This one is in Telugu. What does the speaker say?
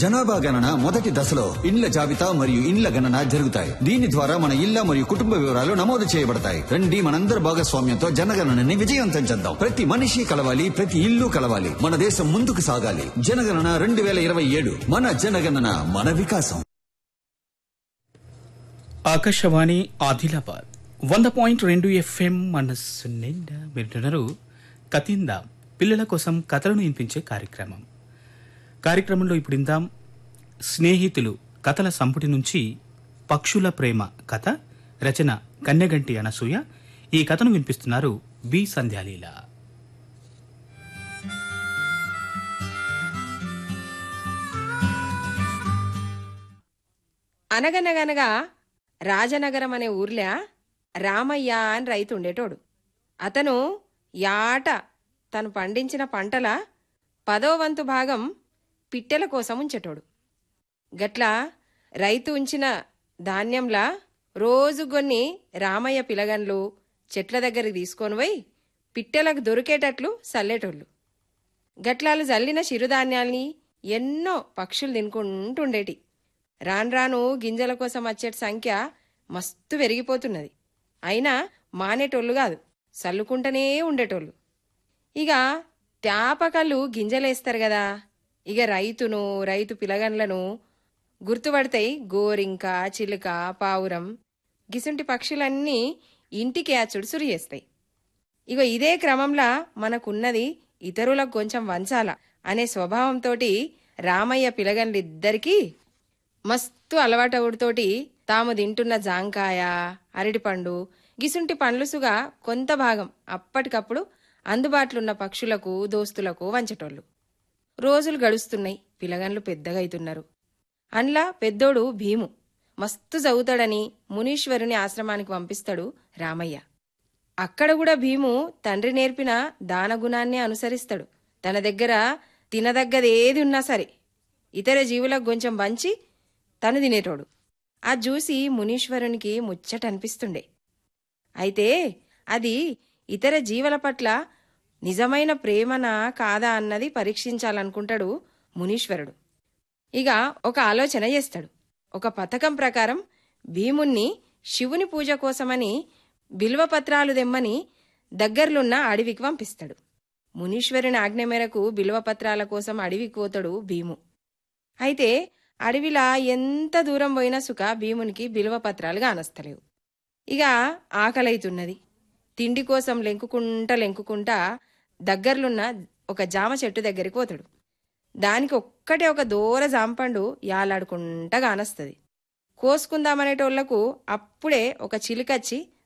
జనాభా గణన మొదటి దశలో ఇండ్ల జాబితా మరియు ఇండ్ల గణన జరుగుతాయి దీని ద్వారా మన ఇళ్ల మరియు కుటుంబ వివరాలు నమోదు చేయబడతాయి రండి మనందరి భాగస్వామ్యంతో జనగణనని విజయవంతం చేద్దాం ప్రతి మనిషి కలవాలి ప్రతి ఇల్లు కలవాలి మన దేశం ముందుకు సాగాలి జనగణన రెండు వేల ఇరవై ఏడు మన జనగణన మన వికాసం ఆకాశవాణి ఆదిలాబాద్ వంద పాయింట్ రెండు ఎఫ్ఎం మనస్సు నిండా వింటున్నారు కతిందా పిల్లల కోసం కథలను వినిపించే కార్యక్రమం కార్యక్రమంలో ఇప్పుడు ఇందాం స్నేహితులు కథల సంపుటి నుంచి పక్షుల ప్రేమ కథ రచన కన్యగంటి అనసూయ ఈ కథను వినిపిస్తున్నారు బి సంధ్యాలీల అనగనగనగా రాజనగరం అనే ఊర్లో రామయ్య అని రైతు ఉండేటోడు అతను యాట తను పండించిన పంటల పదో వంతు భాగం పిట్టెల కోసం ఉంచేటోడు గట్ల రైతు ఉంచిన ధాన్యంలా రోజు కొన్ని రామయ్య పిలగన్లు చెట్ల దగ్గరికి తీసుకొని పోయి పిట్టెలకు దొరికేటట్లు చల్లేటోళ్ళు గట్లాలు జల్లిన చిరుధాన్యాల్ని ఎన్నో పక్షులు తినుకుంటుండేటి రాను రాను గింజల కోసం వచ్చే సంఖ్య మస్తు పెరిగిపోతున్నది అయినా మానేటోళ్ళు కాదు చల్లుకుంటూనే ఉండేటోళ్ళు ఇక త్యాపకళ్ళు గింజలేస్తారు కదా ఇక రైతును రైతు పిలగన్లను గుర్తుపడతాయి గోరింక చిలుక పావురం గిసుంటి పక్షులన్నీ ఇంటికి అచ్చుడు సురి చేస్తాయి ఇగో ఇదే క్రమంలో మనకున్నది ఇతరులకు కొంచెం వంచాల అనే స్వభావంతోటి రామయ్య పిలగన్లిద్దరికీ మస్తు అలవాటవుడితోటి తాము తింటున్న జాంకాయ అరటిపండు గిసుంటి పండ్లుసుగా కొంత భాగం అప్పటికప్పుడు అందుబాటులున్న పక్షులకు దోస్తులకు వంచటోళ్ళు రోజులు గడుస్తున్నాయి పిలగన్లు పెద్దగా అవుతున్నారు అండ్లా పెద్దోడు భీము మస్తు చదువుతాడని మునీశ్వరుని ఆశ్రమానికి పంపిస్తాడు రామయ్య అక్కడ కూడా భీము తండ్రి నేర్పిన దానగుణాన్ని అనుసరిస్తాడు తన దగ్గర తినదగ్గది ఏది ఉన్నా సరే ఇతర జీవులకు కొంచెం పంచి తను తినేటోడు అది చూసి మునీశ్వరునికి ముచ్చట అనిపిస్తుండే అయితే అది ఇతర జీవుల పట్ల నిజమైన ప్రేమనా కాదా అన్నది పరీక్షించాలనుకుంటాడు మునీశ్వరుడు ఇక ఒక ఆలోచన చేస్తాడు ఒక పథకం ప్రకారం భీముణ్ణి శివుని పూజ కోసమని బిల్వపత్రాలు దెమ్మని దగ్గర్లున్న అడవికి పంపిస్తాడు మునీశ్వరుని ఆజ్ఞ మేరకు బిల్వపత్రాల కోసం అడవికి పోతాడు భీము అయితే అడవిలా ఎంత దూరం పోయినా సుఖ భీమునికి బిల్వపత్రాలు కానస్తలేవు ఇక ఆకలైతున్నది తిండి కోసం లెంకుకుంటా లెంకుకుంటా దగ్గర్లున్న ఒక జామ చెట్టు దగ్గరికి పోతాడు దానికి ఒక్కటే ఒక దూర జాంపండు యాలాడుకుంటా కానస్తది కోసుకుందామనేటోళ్లకు అప్పుడే ఒక చిలుకచ్చి